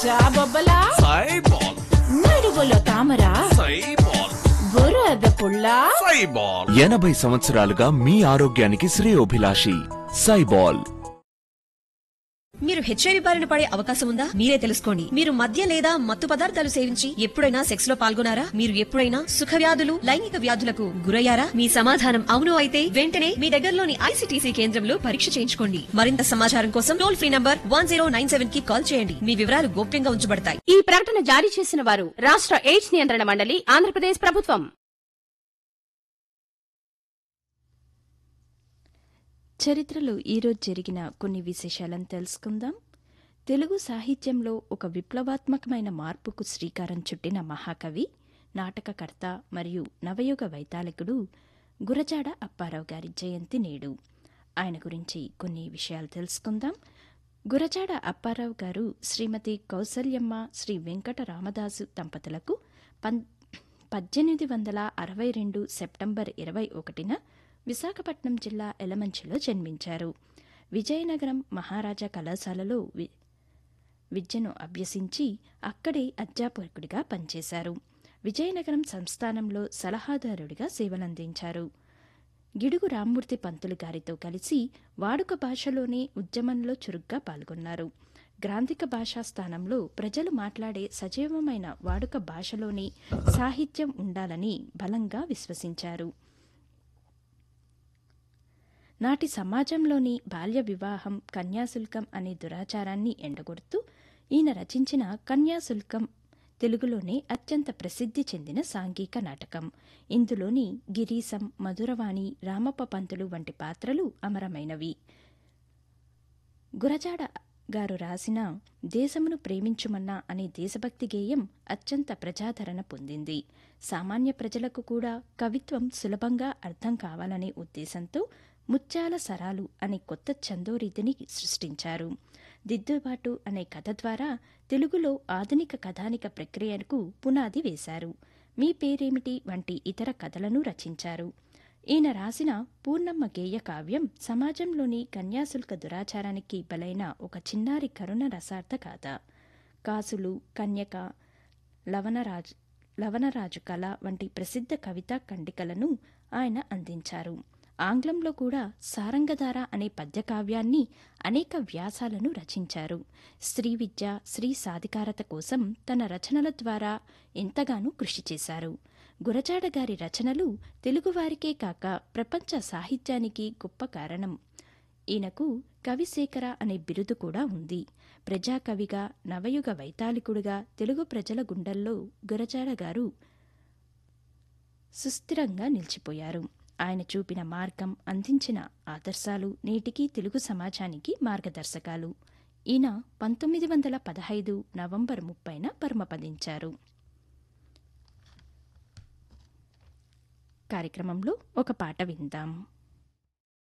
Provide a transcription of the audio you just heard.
జాబొబ్బలా సైబాల్ నడువులో తామర సైబాల్ బురద పుల్ల సైబాల్ ఎనభై సంవత్సరాలుగా మీ ఆరోగ్యానికి శ్రేయోభిలాషి సైబాల్ మీరు హెచ్ఐవి బారిన పడే అవకాశం ఉందా మీరే తెలుసుకోండి మీరు మద్య లేదా మత్తు పదార్థాలు సేవించి ఎప్పుడైనా సెక్స్ లో పాల్గొనారా మీరు ఎప్పుడైనా సుఖ వ్యాధులు లైంగిక వ్యాధులకు గురయ్యారా మీ సమాధానం అవును అయితే వెంటనే మీ దగ్గరలోని ఐసీటీసీ కేంద్రంలో పరీక్ష చేయించుకోండి మరింత సమాచారం కోసం టోల్ ఫ్రీ నంబర్ వన్ కి కాల్ చేయండి మీ వివరాలు గోప్యంగా ఉంచబడతాయి ఈ ప్రకటన జారీ చేసిన వారు రాష్ట్ర ఎయిడ్స్ నియంత్రణ మండలి ఆంధ్రప్రదేశ్ ప్రభుత్వం చరిత్రలో ఈరోజు జరిగిన కొన్ని విశేషాలను తెలుసుకుందాం తెలుగు సాహిత్యంలో ఒక విప్లవాత్మకమైన మార్పుకు శ్రీకారం చుట్టిన మహాకవి నాటకకర్త మరియు నవయుగ వైతాళికుడు గురజాడ అప్పారావు గారి జయంతి నేడు ఆయన గురించి కొన్ని విషయాలు తెలుసుకుందాం గురజాడ అప్పారావు గారు శ్రీమతి కౌసల్యమ్మ శ్రీ వెంకట రామదాసు దంపతులకు పం పద్దెనిమిది వందల అరవై రెండు సెప్టెంబర్ ఇరవై ఒకటిన విశాఖపట్నం జిల్లా ఎలమంచిలో జన్మించారు విజయనగరం మహారాజా కళాశాలలో వి విద్యను అభ్యసించి అక్కడే అధ్యాపకుడిగా పనిచేశారు విజయనగరం సంస్థానంలో సలహాదారుడిగా సేవలందించారు గిడుగు రామ్మూర్తి పంతులు గారితో కలిసి వాడుక భాషలోనే ఉద్యమంలో చురుగ్గా పాల్గొన్నారు గ్రాంధిక భాషా స్థానంలో ప్రజలు మాట్లాడే సజీవమైన వాడుక భాషలోనే సాహిత్యం ఉండాలని బలంగా విశ్వసించారు నాటి సమాజంలోని బాల్య వివాహం కన్యాశుల్కం అనే దురాచారాన్ని ఎండగొడుతూ ఈయన రచించిన కన్యాశుల్కం తెలుగులోనే అత్యంత ప్రసిద్ధి చెందిన సాంఘిక నాటకం ఇందులోని గిరీశం మధురవాణి రామప్ప పంతులు వంటి పాత్రలు అమరమైనవి గురజాడ గారు రాసిన దేశమును ప్రేమించుమన్నా అనే దేశభక్తి గేయం అత్యంత ప్రజాదరణ పొందింది సామాన్య ప్రజలకు కూడా కవిత్వం సులభంగా అర్థం కావాలనే ఉద్దేశంతో ముత్యాల సరాలు అనే కొత్త ఛందోరీతిని సృష్టించారు దిద్దుబాటు అనే కథ ద్వారా తెలుగులో ఆధునిక కథానిక ప్రక్రియకు పునాది వేశారు మీ పేరేమిటి వంటి ఇతర కథలను రచించారు ఈయన రాసిన పూర్ణమ్మ గేయ కావ్యం సమాజంలోని కన్యాశుల్క దురాచారానికి బలైన ఒక చిన్నారి కరుణ రసార్థ గాథ కాసులు కన్యక లవణరాజు లవణరాజు కళ వంటి ప్రసిద్ధ కవితా ఖండికలను ఆయన అందించారు ఆంగ్లంలో కూడా సారంగధార అనే పద్యకావ్యాన్ని అనేక వ్యాసాలను రచించారు స్త్రీ విద్య స్త్రీ సాధికారత కోసం తన రచనల ద్వారా ఎంతగానో కృషి చేశారు గురజాడ గారి రచనలు తెలుగువారికే కాక ప్రపంచ సాహిత్యానికి గొప్ప కారణం ఈయనకు కవిశేఖర అనే బిరుదు కూడా ఉంది ప్రజాకవిగా నవయుగ వైతాళికుడుగా తెలుగు ప్రజల గుండెల్లో గురజాడ గారు సుస్థిరంగా నిలిచిపోయారు ఆయన చూపిన మార్గం అందించిన ఆదర్శాలు నేటికి తెలుగు సమాజానికి మార్గదర్శకాలు ఈయన పంతొమ్మిది వందల పదహైదు నవంబర్ ముప్పైన పరమపదించారు కార్యక్రమంలో ఒక పాట విందాం